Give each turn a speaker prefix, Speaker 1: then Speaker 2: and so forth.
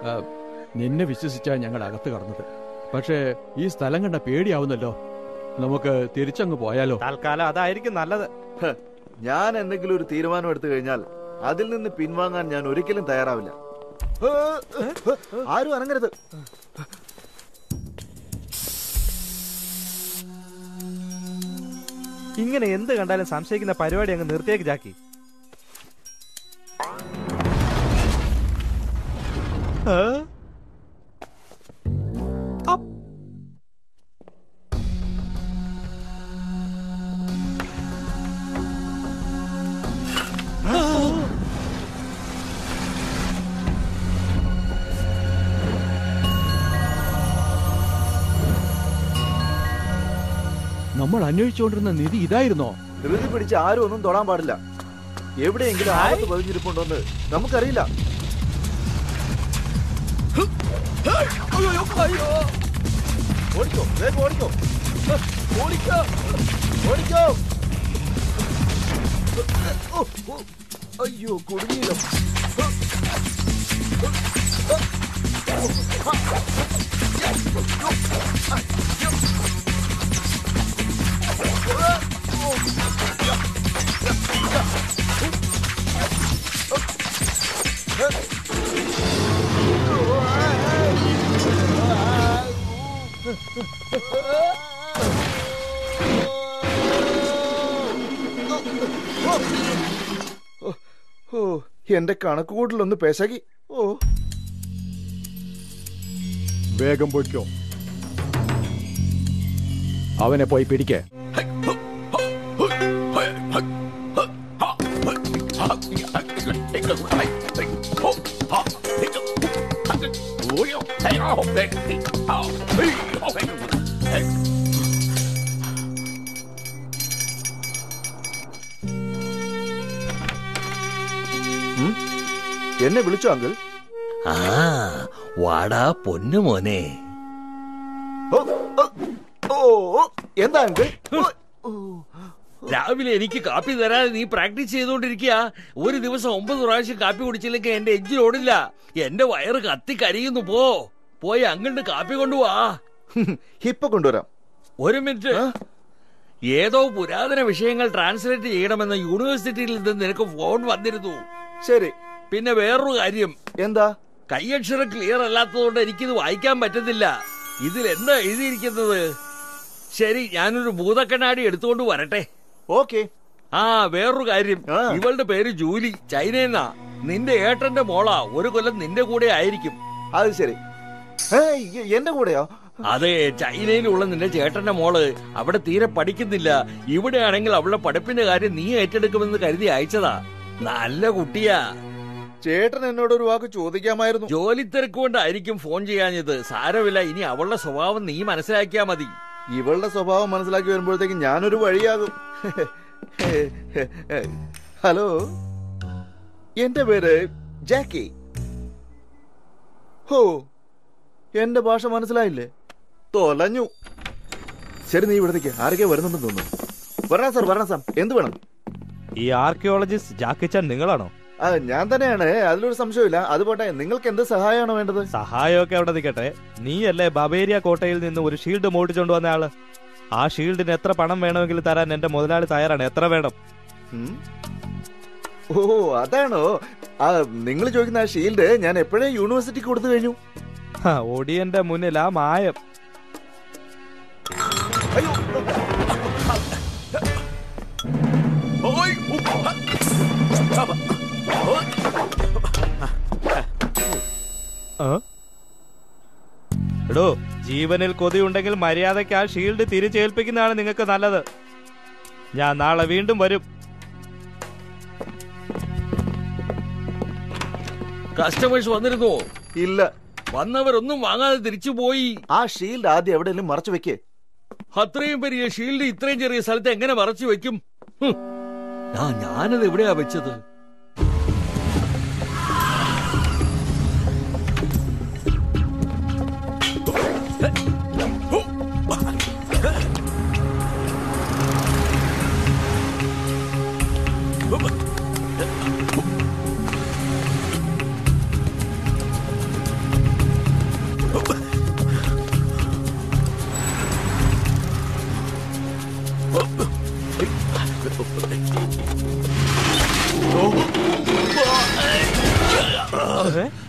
Speaker 1: ആ, നിന്നെ വിശ്വസിച്ചാ ഞങ്ങൾ അകത്ത് കടന്നത് പക്ഷേ ഈ സ്ഥലം കണ്ട പേടിയാവുന്നല്ലോ നമുക്ക് തിരിച്ചങ്ങ് പോയാലോ
Speaker 2: തൽക്കാലം അതായിരിക്കും നല്ലത്
Speaker 3: ഞാൻ എന്തെങ്കിലും ഒരു തീരുമാനം എടുത്തു കഴിഞ്ഞാൽ അതിൽ നിന്ന് പിൻവാങ്ങാൻ ഞാൻ ഒരിക്കലും തയ്യാറാവില്ല ഏ, ഏ, ഏ, ആരും അനങ്ങരുത്
Speaker 2: ഇങ്ങനെ എന്ത് കണ്ടാലും സംശയിക്കുന്ന പരിപാടി അങ്ങ് നിർത്തിയേക്ക് ജാക്കി ഏ? അപ്പ്.
Speaker 1: നമ്മൾ അന്വേഷിച്ചുകൊണ്ടിരുന്ന നിധി ഇതായിരുന്നോ
Speaker 3: ധൃതി പിടിച്ച് ആരും ഒന്നും തൊടാൻ പാടില്ല എവിടെയെങ്കിലും ആപത്ത് പതിഞ്ഞിരിപ്പുണ്ടോന്ന് നമുക്കറിയില്ല ഓടിക്കോ വേഗം ഓടിക്കോ ഓടിക്കോ ഓടിക്കോ ഓ, ഓ, അയ്യോ കുടുങ്ങിയില്ലോ ഓ എന്റെ കണക്കുകൂട്ടിലൊന്ന് പെശകി ഓ
Speaker 1: വേഗം പൊയ്ക്കോ അവനെ പോയി പിടിക്കേ
Speaker 3: എന്നെ വിളിച്ചോ അങ്കിൾ
Speaker 4: ആ വാടാ പൊന്നു മോനെ
Speaker 3: ഓ, ഓ, ഓ ഓ, എന്താ അങ്കിൾ ഓ, ഓ.
Speaker 4: രാവിലെ എനിക്ക് കാപ്പി തരാതെ നീ പ്രാക്ടീസ് ചെയ്തുകൊണ്ടിരിക്കുക ഒരു ദിവസം ഒമ്പത് പ്രാവശ്യം കാപ്പി കുടിച്ചില്ലെങ്കിൽ എന്റെ എഞ്ചിൻ ഓടില്ല എന്റെ വയറ് കത്തി കരിയുന്നു പോ പോയി അങ്ങോട്ട് കാപ്പി കൊണ്ടുപോവാ
Speaker 3: ഇപ്പൊ കൊണ്ടുവരാം
Speaker 4: ഒരു മിനിറ്റ് ഏതോ പുരാതന വിഷയങ്ങൾ ട്രാൻസ്ലേറ്റ് ചെയ്യണമെന്ന് യൂണിവേഴ്സിറ്റിയിൽ നിന്ന് നിനക്ക് ഫോൺ വന്നിരുന്നു
Speaker 3: ശരി
Speaker 4: പിന്നെ വേറൊരു കാര്യം
Speaker 3: എന്താ
Speaker 4: കൈയക്ഷരം ക്ലിയർ അല്ലാത്തതുകൊണ്ട് എനിക്കിത് വായിക്കാൻ പറ്റുന്നില്ല ഇതിൽ എന്താ എഴുതിയിരിക്കുന്നത് ശരി ഞാനൊരു ഭൂതക്കണ്ണാടി എടുത്തുകൊണ്ട് വരട്ടെ
Speaker 3: ഓക്കെ
Speaker 4: ആ വേറൊരു കാര്യം
Speaker 3: ആ.
Speaker 4: ഇവളുടെ പേര് ജൂലി ചൈനയെന്നാ നിന്റെ ഏട്ടന്റെ മോളാ ഒരു കൊല്ലം നിന്റെ കൂടെ ആയിരിക്കും
Speaker 3: അത് ശരി ഏയ്, എ- എന്റെ കൂടെയോ
Speaker 4: അതെ ചൈനയിലുള്ള നിന്റെ ചേട്ടന്റെ മോള് അവിടെ തീരെ പഠിക്കുന്നില്ല ഇവിടെയാണെങ്കിൽ അവളുടെ പഠിപ്പിന്റെ കാര്യം നീ ഏറ്റെടുക്കുമെന്ന് കരുതി അയച്ചതാ നല്ല കുട്ടിയാ
Speaker 3: ചേട്ടൻ എന്നോട് ഒരു വാക്ക് ചോദിക്കാമായിരുന്നു
Speaker 4: ജോലി തിരക്ക് കൊണ്ടായിരിക്കും ഫോൺ ചെയ്യാഞ്ഞത് സാരമില്ല ഇനി അവളുടെ സ്വഭാവം നീ മനസ്സിലാക്കിയാ മതി
Speaker 3: ഇവളുടെ സ്വഭാവം മനസ്സിലാക്കി വരുമ്പോഴത്തേക്ക് ഞാനൊരു വഴിയാകും ഹലോ എന്റെ പേര് ജാക്കി ഹോ എന്റെ ഭാഷ മനസ്സിലായില്ലേ തൊലഞ്ഞു ശരി നീ ഇവിടത്തേക്ക് ആരൊക്കെ വരുന്നുണ്ടെന്ന് തോന്നുന്നു വരണം സാർ വരണം സാർ എന്ത് വേണം
Speaker 2: ഈ ആർക്കിയോളജിസ്റ്റ് ജാക്കിച്ചാൻ നിങ്ങളാണോ
Speaker 3: ആ ഞാൻ തന്നെയാണ് അതിലൊരു സംശയമില്ല അതുപോട്ടെ നിങ്ങൾക്ക് എന്ത് സഹായമാണ് വേണ്ടത്
Speaker 2: സഹായമൊക്കെ അവിടെ നിൽക്കട്ടെ നീയല്ലേ ബബേരിയ കോട്ടയിൽ നിന്ന് ഒരു ഷീൽഡ് മോട്ടിച്ചോണ്ട് വന്ന ആള് ആ ഷീൽഡിന് എത്ര പണം വേണമെങ്കിലും തരാൻ എന്റെ മുതലാളി തയ്യാറാണ് എത്ര വേണം
Speaker 3: ഉം? ഓ അതാണോ ആ നിങ്ങൾ ചോദിക്കുന്ന ആ ഷീൽഡ് ഞാൻ എപ്പോഴേ യൂണിവേഴ്സിറ്റിക്ക് കൊടുത്തു കഴിഞ്ഞു
Speaker 2: ഹ, ഒടിയന്റെ മുന്നിൽ ആ മായം
Speaker 3: അയ്യോ
Speaker 2: ആ? എടോ ജീവനിൽ കൊതിയുണ്ടെങ്കിൽ മര്യാദയ്ക്ക് ആ ഷീൽഡ് തിരിച്ചേൽപ്പിക്കുന്നതാണ് നിങ്ങൾക്ക് നല്ലത് ഞാൻ നാളെ വീണ്ടും വരും
Speaker 4: കസ്റ്റമേഴ്സ് വന്നിരുന്നോ
Speaker 3: ഇല്ല
Speaker 4: വന്നവരൊന്നും വാങ്ങാതെ തിരിച്ചു പോയി
Speaker 3: ആ ഷീൽഡ് ആദ്യം എവിടെയെങ്കിലും മറച്ചു വെക്കേ
Speaker 4: അത്രയും വലിയ ഷീൽഡ് ഇത്രയും ചെറിയ സ്ഥലത്ത് എങ്ങനെ മറച്ചു വെക്കും ഹും. ആ ഞാനത് എവിടെയാ വെച്ചത്
Speaker 3: ഓ,
Speaker 2: ഏ?